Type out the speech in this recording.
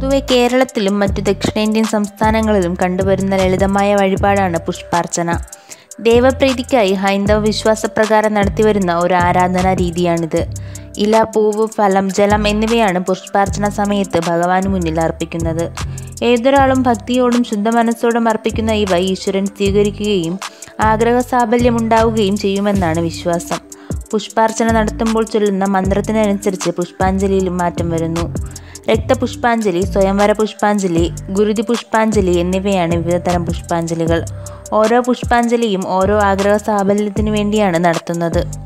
പൊതുവെ കേരളത്തിലും മറ്റു ദക്ഷിണേന്ത്യൻ സംസ്ഥാനങ്ങളിലും കണ്ടുവരുന്ന ലളിതമായ വഴിപാടാണ് പുഷ്പാർച്ചന ദേവപ്രീതിക്കായി ഹൈന്ദവ വിശ്വാസപ്രകാരം നടത്തിവരുന്ന ഒരു ആരാധനാ രീതിയാണിത് ഇല പൂവ് ഫലം ജലം എന്നിവയാണ് പുഷ്പാർച്ചന സമയത്ത് ഭഗവാന് മുന്നിൽ അർപ്പിക്കുന്നത് ഏതൊരാളും ഭക്തിയോടും ശുദ്ധമനസ്സോടും അർപ്പിക്കുന്ന ഇവ ഈശ്വരൻ സ്വീകരിക്കുകയും ആഗ്രഹ സാഫല്യമുണ്ടാവുകയും ചെയ്യുമെന്നാണ് വിശ്വാസം പുഷ്പാർച്ചന നടത്തുമ്പോൾ ചൊല്ലുന്ന മന്ത്രത്തിനനുസരിച്ച് പുഷ്പാഞ്ജലിയിലും മാറ്റം വരുന്നു രക്തപുഷ്പാഞ്ജലി സ്വയംവര പുഷ്പാഞ്ജലി ഗുരുതി പുഷ്പാഞ്ജലി എന്നിവയാണ് വിവിധതരം പുഷ്പാഞ്ജലികൾ ഓരോ പുഷ്പാഞ്ജലിയും ഓരോ ആഗ്രഹ സാഫല്യത്തിനു വേണ്ടിയാണ് നടത്തുന്നത്